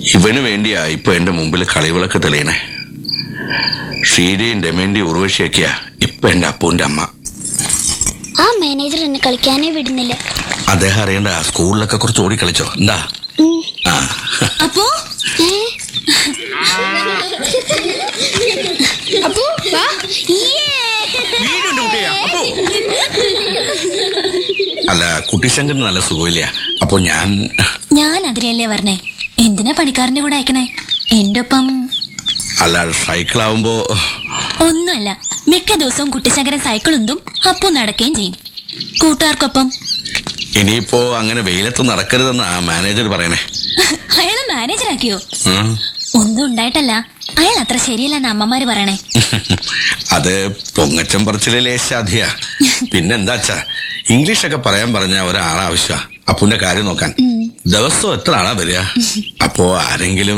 ഇവന് വേണ്ടിയാ ഇപ്പൊ എന്റെ മുമ്പിൽ കളിവിളക്ക് തെളിയണേ ഷീരയും രമേന്റെയും ഉർവശിയൊക്കെയാ ഇപ്പൊ എന്റെ അപ്പൂന്റെ അമ്മ ആ മാനേജർ എന്നെ കളിക്കാനേ വിടുന്നില്ല അദ്ദേഹം അറിയണ്ട സ്കൂളിലൊക്കെ കുറച്ച് ഓടി കളിച്ചോ എന്താ ഉം. ആ അപ്പോ ഏ? അപ്പു, വാ. യ്യേ. അല്ല കുട്ടിശങ്കറിന് നല്ല സുഖമില്ല അപ്പൊ ഞാൻ ഞാൻ അതിലല്ലേ പറഞ്ഞേ എന്തിനാ പണിക്കാരന്റെ കൂടെ അയക്കണേ എന്റെ ഒപ്പം അല്ല സൈക്കിളാവുമ്പോ ഒന്നുമല്ല മിക്ക ദിവസവും കുട്ടിശങ്കരൻ സൈക്കിൾ ഉന്തും അപ്പോ നടക്കുകയും ചെയ്യും കൂട്ടുകാർക്കൊപ്പം ഇനിയിപ്പോ അങ്ങനെ വെയിലത്ത് നടക്കരുതെന്നാ മാനേജർ പറയണേ അയാളെ മാനേജറാക്കിയോ ഉം. ഒന്നും ഉണ്ടായിട്ടല്ല അയാൾ അത്ര ശരിയല്ലെന്ന് അമ്മമാര് പറയണേ അത് പൊങ്ങച്ചം പറച്ചിലെ ലേശാധിയാ പിന്നെന്താച്ചാ ഇംഗ്ലീഷൊക്കെ പറയാൻ പറഞ്ഞ ഒരാളാവശ്യ അപ്പുന്റെ കാര്യം നോക്കാൻ ദിവസം എത്ര ആളാ വരിക അപ്പോ ആരെങ്കിലും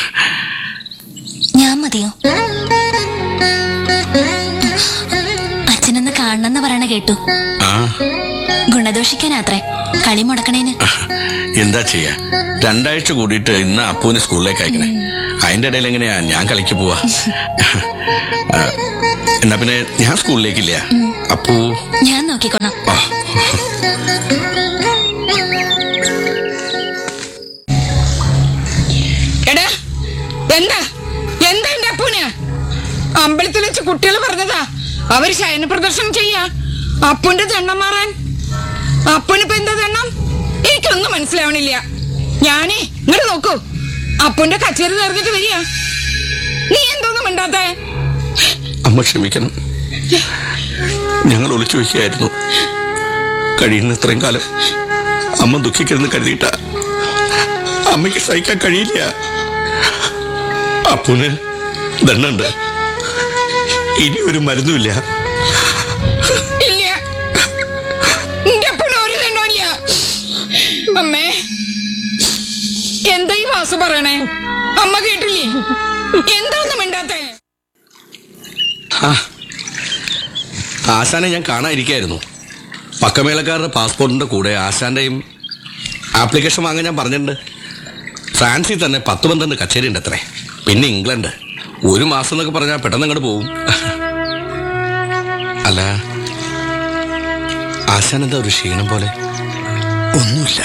ഞാൻ മതിയോ അച്ഛനൊന്ന് കാണണമെന്ന് പറയണ കേട്ടു ആ ഗുണദോഷിക്കാനാത്രേ കളി മുടക്കണേന് എന്താ ചെയ്യാ രണ്ടാഴ്ച കൂടിയിട്ട് ഇന്ന് അപ്പുവിനെ സ്കൂളിലേക്ക് അയക്കണേ അതിന്റെ ഇടയിൽ എങ്ങനെയാ ഞാൻ കളിക്ക് പോവാ ആ, എന്നാ പിന്നെ ഞാൻ സ്കൂളിലേക്കില്ല അപ്പു ഞാൻ നോക്കിക്കോളാം ആ, എടാ എന്താ എന്താ എന്റെ അപ്പൂന് അമ്പലത്തിൽ വെച്ച് കുട്ടികൾ പറഞ്ഞതാ അവര് ശയന പ്രദർശനം ചെയ്യാ അപ്പുന്റെ ദണ്ണം മാറാൻ അപ്പനിപ്പോ എന്താ ദണ്ണം എനിക്കൊന്നും മനസ്സിലാവണില്ല ഞാനേ ഇങ്ങോട്ട് നോക്കൂ അപ്പുന്റെ കച്ചേരി നേർന്നിട്ട് വരിക നീ എന്തോന്നും മിണ്ടാത്തേ അമ്മ ക്ഷമിക്കണം ഞങ്ങൾ ഒളിച്ചു വയ്ക്കുകയായിരുന്നു കഴിയുന്ന ഇത്രയും കാലം അമ്മ ദുഃഖിക്കരുന്ന് കരുതിയിട്ട അമ്മയ്ക്ക് സഹിക്കാൻ കഴിയില്ല അപ്പുന് ദണ്ണുണ്ട് ഇനി ഒരു മരുന്നുമില്ല ഇല്ല എന്റെ അപ്പന് ഒരു ദണ്ണമില്ല അമ്മേ എന്താ ഈ വാസു പറയണേ അമ്മ കേട്ടില്ലേ എന്താന്നും മിണ്ടാത്തേ ആ ആശാനെ ഞാൻ കാണാതിരിക്കായിരുന്നു പക്കമേളക്കാരുടെ പാസ്പോർട്ടിന്റെ കൂടെ ആശാന്റെയും ആപ്ലിക്കേഷൻ വാങ്ങാൻ ഞാൻ പറഞ്ഞിട്ടുണ്ട് ഫ്രാൻസിൽ തന്നെ പത്ത് പന്ത്രണ്ട് കച്ചേരി ഉണ്ട് അത്രേ പിന്നെ ഇംഗ്ലണ്ട് ഒരു മാസം എന്നൊക്കെ പറഞ്ഞാൽ പെട്ടെന്ന് അങ്ങോട്ട് പോവും അല്ല ആശാൻ എന്താ ഒരു ക്ഷീണം പോലെ ഒന്നുമില്ല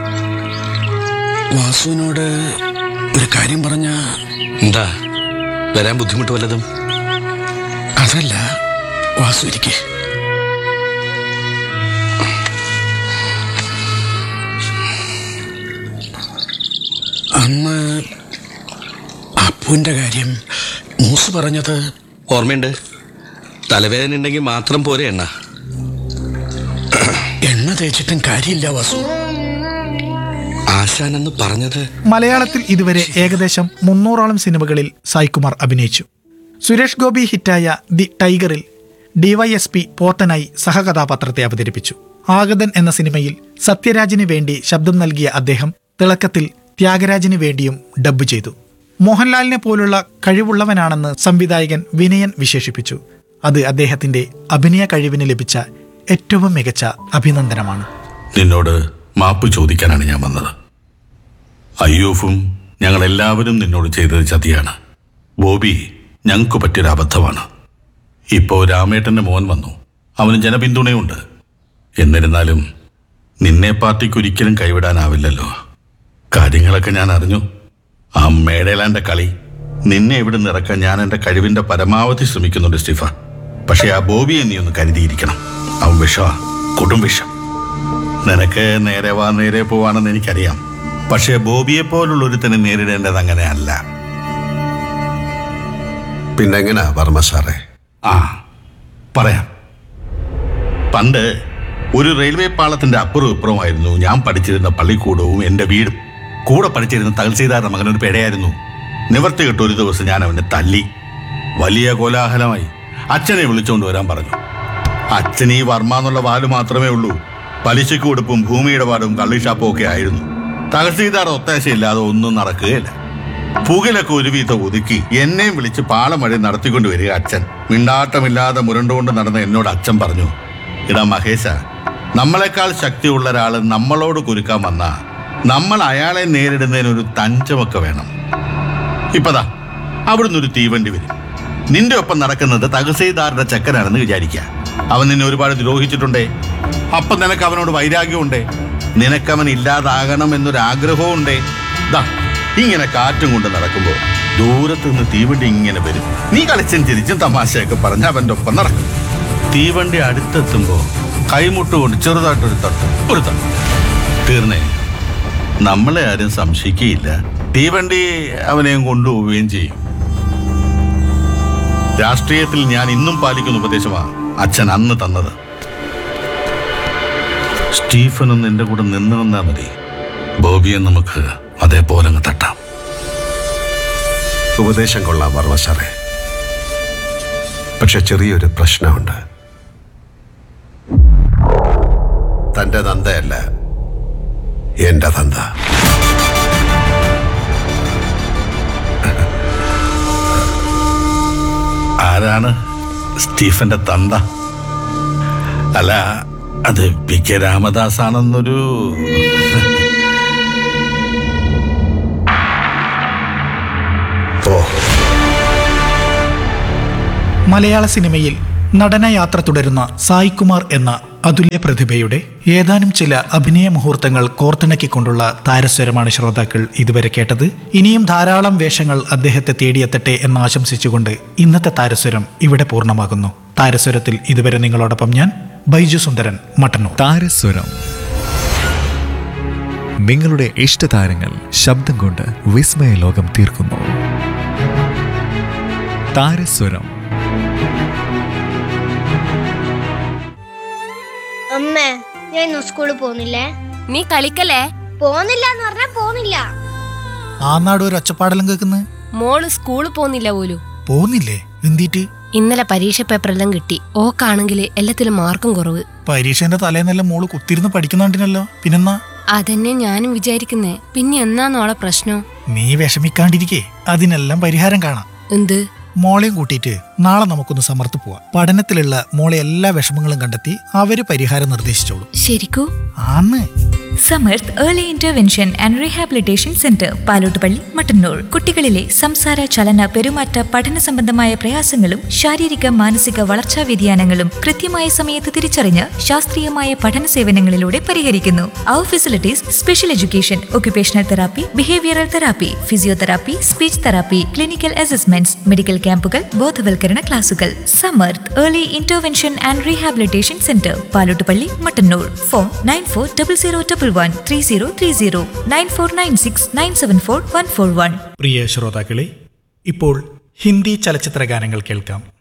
വാസുവിനോട് ഒരു കാര്യം പറഞ്ഞ എന്താ വരാൻ ബുദ്ധിമുട്ട് വല്ലതും അതല്ല വാസു ഇരിക്കെ അന്ന് അപ്പുവിന്റെ കാര്യം മൂസ് പറഞ്ഞത് ഓർമ്മയുണ്ട് തലവേദന ഉണ്ടെങ്കിൽ മാത്രം പോരെ എണ്ണ എണ്ണ തേച്ചിട്ടും കാര്യമില്ല വാസു ആശാൻ എന്ന് പറഞ്ഞത് മലയാളത്തിൽ ഇതുവരെ ഏകദേശം മുന്നൂറോളം സിനിമകളിൽ സായ്കുമാർ അഭിനയിച്ചു സുരേഷ് ഗോപി ഹിറ്റായ ദി ടൈഗറിൽ ഡിവൈഎസ്പി പോത്തനായി സഹകഥാപാത്രത്തെ അവതരിപ്പിച്ചു ആഗതൻ എന്ന സിനിമയിൽ സത്യരാജിന് വേണ്ടി ശബ്ദം നൽകിയ അദ്ദേഹം തിളക്കത്തിൽ ത്യാഗരാജിന് വേണ്ടിയും ഡബ്ബ് ചെയ്തു മോഹൻലാലിനെ പോലുള്ള കഴിവുള്ളവനാണെന്ന് സംവിധായകൻ വിനയൻ വിശേഷിപ്പിച്ചു അത് അദ്ദേഹത്തിന്റെ അഭിനയ കഴിവിന് ലഭിച്ച ഏറ്റവും മികച്ച അഭിനന്ദനമാണ് നിന്നോട് മാപ്പ് ചോദിക്കാനാണ് ഞാൻ വന്നത് അയ്യൂഫും ഞങ്ങളെല്ലാവരും നിന്നോട് ചെയ്തത് ചതിയാണ് ബോബി ഞങ്ങൾക്ക് പറ്റിയൊരു അബദ്ധമാണ് ഇപ്പോ രാമേട്ടന്റെ മോൻ വന്നു അവന് ജനപിന്തുണയുണ്ട് എന്നിരുന്നാലും നിന്നെ പാർട്ടിക്ക് ഒരിക്കലും കൈവിടാനാവില്ലല്ലോ കാര്യങ്ങളൊക്കെ ഞാൻ അറിഞ്ഞു ആ മേടേലാന്റെ കളി നിന്നെ ഇവിടെ നിറക്കാൻ ഞാൻ എന്റെ കഴിവിന്റെ പരമാവധി ശ്രമിക്കുന്നുണ്ട് സ്റ്റീഫ പക്ഷെ ആ ബോബിയെ നീ ഒന്ന് കരുതിയിരിക്കണം അവൻ വിഷമാ കൊടും വിഷം നിനക്ക് നേരെ വാ നേരെ പോവാണെന്ന് എനിക്കറിയാം പക്ഷേ ബോബിയെ പോലുള്ള ഒരുത്തനെ നേരിടേണ്ടത് അങ്ങനെയല്ല പിന്നെങ്ങനാ വർമ്മ സാറേ ആ പറയാം പണ്ട് ഒരു റെയിൽവേ പാളത്തിന്റെ അപ്പുറവും ഇപ്പുറമായിരുന്നു ഞാൻ പഠിച്ചിരുന്ന പള്ളിക്കൂടവും എന്റെ വീടും കൂടെ പഠിച്ചിരുന്ന തഹസീൽദാരുടെ മകൻ ഒരു പെടയായിരുന്നു നിവർത്തി കിട്ട ഒരു ദിവസം ഞാൻ അവനെ തല്ലി വലിയ കോലാഹലമായി അച്ഛനെ വിളിച്ചുകൊണ്ട് വരാൻ പറഞ്ഞു അച്ഛൻ ഈ വർമ്മ എന്നുള്ള വാല് മാത്രമേ ഉള്ളൂ പലിശയ്ക്ക് കൊടുപ്പും ഭൂമിയുടെ പാടും കള്ളിഷാപ്പും ഒക്കെ ആയിരുന്നു തഹസീൽദാർ ഒത്താശയില്ലാതെ ഒന്നും നടക്കുകയില്ല പുകലൊക്കെ ഒരു വീതം ഒതുക്കി എന്നെയും വിളിച്ച് പാളം വഴി നടത്തിക്കൊണ്ട് വരിക അച്ഛൻ മിണ്ടാട്ടമില്ലാതെ മുരണ്ടുകൊണ്ട് നടന്ന എന്നോട് അച്ഛൻ പറഞ്ഞു ഇടാ മഹേശ നമ്മളെക്കാൾ ശക്തിയുള്ള ഒരാള് നമ്മളോട് കുരുക്കാൻ വന്ന നമ്മൾ അയാളെ നേരിടുന്നതിന് ഒരു തഞ്ചമൊക്കെ വേണം ഇപ്പതാ അവിടുന്ന് ഒരു തീവണ്ടി വരും നിന്റെ ഒപ്പം നടക്കുന്നത് തഹസീൽദാരുടെ ചക്കനാണെന്ന് വിചാരിക്കുക അവൻ നിന്നെ ഒരുപാട് ദ്രോഹിച്ചിട്ടുണ്ടേ അപ്പം നിനക്ക് അവനോട് വൈരാഗ്യമുണ്ടേ നിനക്കവൻ ഇല്ലാതാകണം എന്നൊരു ആഗ്രഹവും ഉണ്ടേ ദാ ഇങ്ങനെ കാറ്റും കൊണ്ട് നടക്കുമ്പോൾ ദൂരത്ത് നിന്ന് തീവണ്ടി ഇങ്ങനെ വരും നീ കളിച്ചും ചിരിച്ചും തമാശയൊക്കെ പറഞ്ഞ് അവൻ്റെ ഒപ്പം നടക്കും തീവണ്ടി അടുത്തെത്തുമ്പോൾ കൈമുട്ടുകൊണ്ട് ചെറുതായിട്ടൊരു തട്ട് ഒരു തട്ട് തീർന്നേ നമ്മളെ ആരും സംശയിക്കുകയില്ല തീവണ്ടി അവനെയും കൊണ്ടുപോവുകയും ചെയ്യും രാഷ്ട്രീയത്തിൽ ഞാൻ ഇന്നും പാലിക്കുന്ന ഉപദേശമാണ് അച്ഛൻ അന്ന് തന്നത് സ്റ്റീഫൻ ഒന്ന് എന്റെ കൂടെ നിന്ന് നിന്നാ മതി ബോബിയെ നമുക്ക് അതേപോലെ അങ്ങ് തട്ടാം ഉപദേശം കൊള്ളാം വർമ്മ സാറേ പക്ഷെ ചെറിയൊരു പ്രശ്നമുണ്ട് തന്റെ തന്തയല്ല എന്റെ തന്ത ആരാണ് സ്റ്റീഫന്റെ തന്ത അല്ല അത് പി കെ രാമദാസ് ആണെന്നൊരു ഓ മലയാള സിനിമയിൽ നടനയാത്ര തുടരുന്ന സായികുമാർ എന്ന അതുല്യ പ്രതിഭയുടെ ഏതാനും ചില അഭിനയ മുഹൂർത്തങ്ങൾ കോർത്തിണക്കിക്കൊണ്ടുള്ള താരസ്വരമാണ് ശ്രോതാക്കൾ ഇതുവരെ കേട്ടത് ഇനിയും ധാരാളം വേഷങ്ങൾ അദ്ദേഹത്തെ തേടിയെത്തട്ടെ എന്ന് ആശംസിച്ചുകൊണ്ട് ഇന്നത്തെ താരസ്വരം ഇവിടെ പൂർണ്ണമാകുന്നു താരസ്വരത്തിൽ ഇതുവരെ നിങ്ങളോടൊപ്പം ഞാൻ ബൈജു സുന്ദരൻ മട്ടന്നൂർ താരസ്വരം നിങ്ങളുടെ ഇഷ്ടതാരങ്ങൾ ശബ്ദം കൊണ്ട് വിസ്മയ ലോകം തീർക്കുന്നു താരസ്വരം അമ്മേ ഞാൻ ഇന്ന് സ്കൂളിൽ പോകുന്നില്ലേ നീ കളിക്കല്ലേ പോകുന്നില്ല എന്ന് പറഞ്ഞാ പോകുന്നില്ല ആ നാട് ഒരു ഒച്ചപ്പാടെല്ലാം കേൾക്കുന്നത് മോള് സ്കൂളിൽ പോന്നില്ല പോലും പോകുന്നില്ലേ എന്തിട്ട് ഇന്നലെ പരീക്ഷ പേപ്പറെല്ലാം കിട്ടി ഓക്കാണെങ്കിൽ എല്ലാത്തിലും മാർക്കും കുറവ് പരീക്ഷേന്റെ തലേന്നെല്ലാം മോള് കുത്തിരുന്ന് പഠിക്കുന്നുണ്ടിനല്ലോ പിന്നെന്നാ അതന്നെ ഞാനും വിചാരിക്കുന്നേ പിന്നെ എന്നാന്നോളെ പ്രശ്നം നീ വിഷമിക്കാണ്ടിരിക്കേ അതിനെല്ലാം പരിഹാരം കാണാം എന്ത് മോളെയും കൂട്ടിയിട്ട് നാളെ നമുക്കൊന്ന് സമർത്ത് പോവാം പഠനത്തിലുള്ള മോളെ എല്ലാ വിഷമങ്ങളും കണ്ടെത്തി അവര് പരിഹാരം നിർദ്ദേശിച്ചോളൂ ശരിക്കൂ ആന്ന് Samarth early intervention and rehabilitation centre Palottupalli Mattannur കുട്ടികളിലെ സംസാര ചലന പെരുമാറ്റ പഠന സംബന്ധമായ പ്രയാസങ്ങളും ശാരീരിക മാനസിക വളർച്ചാ വ്യതിയാനങ്ങളും കൃത്യമായ സമയത്ത് തിരിച്ചറിഞ്ഞ് ശാസ്ത്രീയമായ പഠന സേവനങ്ങളിലൂടെ പരിഹരിക്കുന്നു അവർ facilities special education occupational therapy behavioural therapy physiotherapy speech therapy clinical assessments medical ക്യാമ്പുകൾ ബോധവൽക്കരണ ക്ലാസുകൾ Samarth early intervention and rehabilitation centre Palottupalli Mattannur phone nine four double zero double one three zero three zero nine four nine six nine seven four one four one പ്രിയ ശ്രോതാക്കളെ ഇപ്പോൾ ഹിന്ദി ചലച്ചിത്ര ഗാനങ്ങൾ കേൾക്കാം